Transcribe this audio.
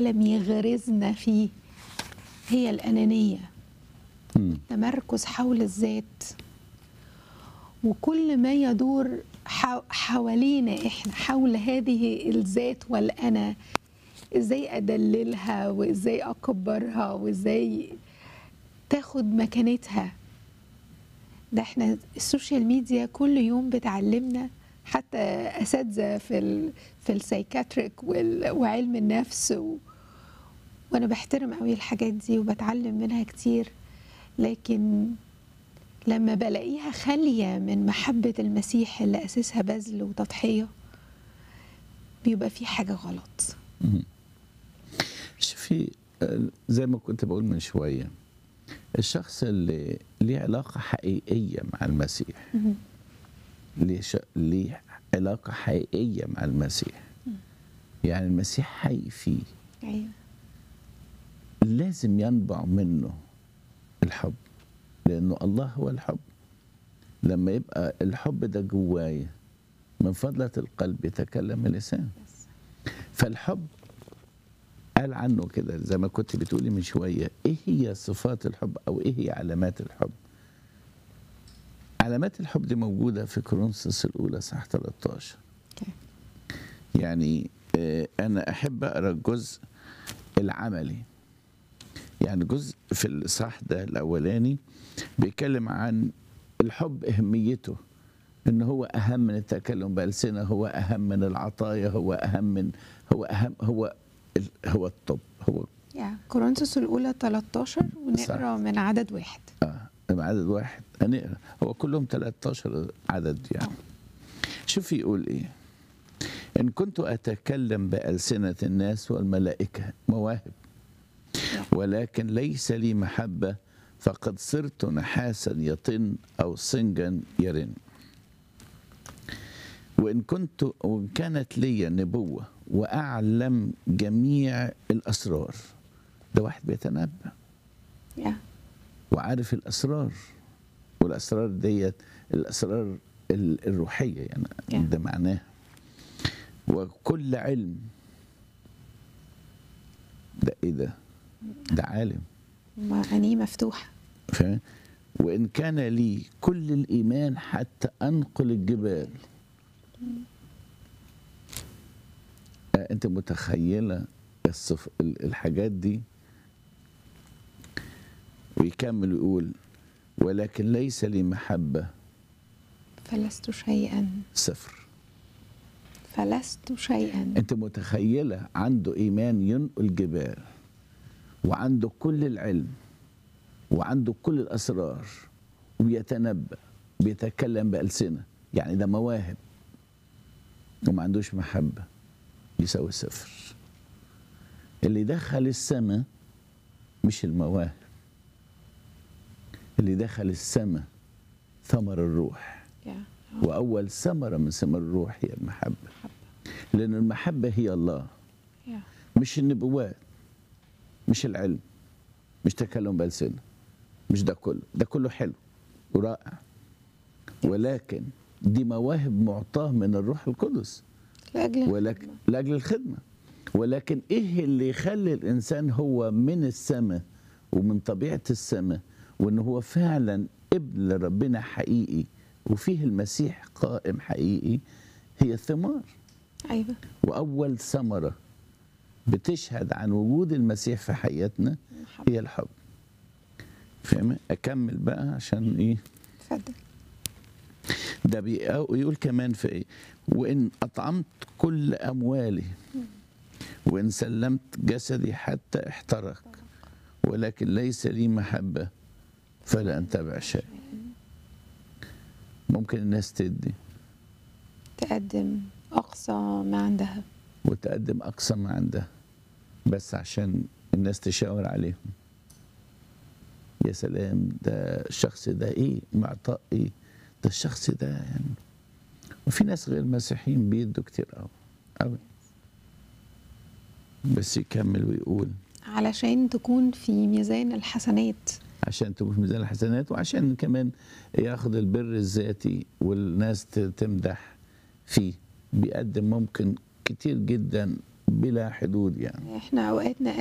العالم يغرزنا فيه هي الأنانية مم. تمركز حول الذات وكل ما يدور حو- حوالينا احنا حول هذه الذات والأنا ازاي أدللها وازاي أكبرها وازاي تاخد مكانتها ده احنا السوشيال ميديا كل يوم بتعلمنا حتى اساتذه في ال في السايكاتريك وال- وعلم النفس و وانا بحترم قوي الحاجات دي وبتعلم منها كتير لكن لما بلاقيها خاليه من محبه المسيح اللي اسسها بذل وتضحيه بيبقى في حاجه غلط شوفي آه، زي ما كنت بقول من شويه الشخص اللي ليه علاقه حقيقيه مع المسيح ليه, ش... ليه علاقه حقيقيه مع المسيح يعني المسيح حي فيه ايوه لازم ينبع منه الحب لانه الله هو الحب لما يبقى الحب ده جوايا من فضلة القلب يتكلم اللسان فالحب قال عنه كده زي ما كنت بتقولي من شوية ايه هي صفات الحب او ايه هي علامات الحب علامات الحب دي موجودة في كورنثوس الأولى صح 13 اوكي يعني آه، أنا أحب أقرأ الجزء العملي يعني جزء في الإصحاح ده الأولاني بيتكلم عن الحب أهميته إن هو أهم من التكلم بألسنة هو أهم من العطايا هو أهم من هو أهم هو ال- هو الطب هو يا كورنثوس الاولى 13 ونقرا صح. من عدد واحد اه عدد واحد هنقرا هو كلهم 13 عدد يعني شوف يقول ايه ان كنت اتكلم بالسنه الناس والملائكه مواهب ولكن ليس لي محبه فقد صرت نحاسا يطن او صنجا يرن وان كنت وان كانت لي نبوه واعلم جميع الاسرار ده واحد بيتنبأ يا وعارف الاسرار والاسرار ديت الاسرار ال- الروحيه يعني Yeah. ده معناه وكل علم ده ايه ده ده عالم معانيه مفتوحه فاهم وان كان لي كل الايمان حتى انقل الجبال آه، انت متخيله الصف... ال- الحاجات دي ويكمل ويقول ولكن ليس لي محبه فلست شيئا صفر فلست شيئا انت متخيله عنده ايمان ينقل جبال وعنده كل العلم وعنده كل الاسرار وبيتنبأ بيتكلم بألسنة يعني ده مواهب وما عندوش محبة يساوي صفر اللي دخل السماء مش المواهب اللي دخل السماء ثمر الروح يا وأول ثمرة من ثمر الروح هي المحبة لأن المحبة هي الله يا مش النبوات مش العلم مش تكلم بألسنة مش ده كله ده كله حلو ورائع ولكن دي مواهب معطاة من الروح القدس لاجل ولكن لاجل الخدمه ولكن ايه اللي يخلي الانسان هو من السماء ومن طبيعه السماء وان هو فعلا ابن لربنا حقيقي وفيه المسيح قائم حقيقي هي الثمار ايوه واول ثمره بتشهد عن وجود المسيح في حياتنا هي الحب فاهم اكمل بقى عشان ايه اتفضل ده بيقول كمان في ايه وان اطعمت كل اموالي وان سلمت جسدي حتى احترق ولكن ليس لي محبه فلا انتبع شيء ممكن الناس تدي تقدم اقصى ما عندها وتقدم اقصى ما عندها بس عشان الناس تشاور عليهم يا سلام ده الشخص ده ايه معطاء ايه ده الشخص ده يعني وفي ناس غير مسيحيين بيدوا كتير قوي قوي بس يكمل ويقول علشان تكون في ميزان الحسنات عشان تبقى في ميزان الحسنات وعشان كمان ياخد البر الذاتي والناس ت- تمدح فيه بيقدم ممكن كتير جدا بلا حدود يعني احنا اوقاتنا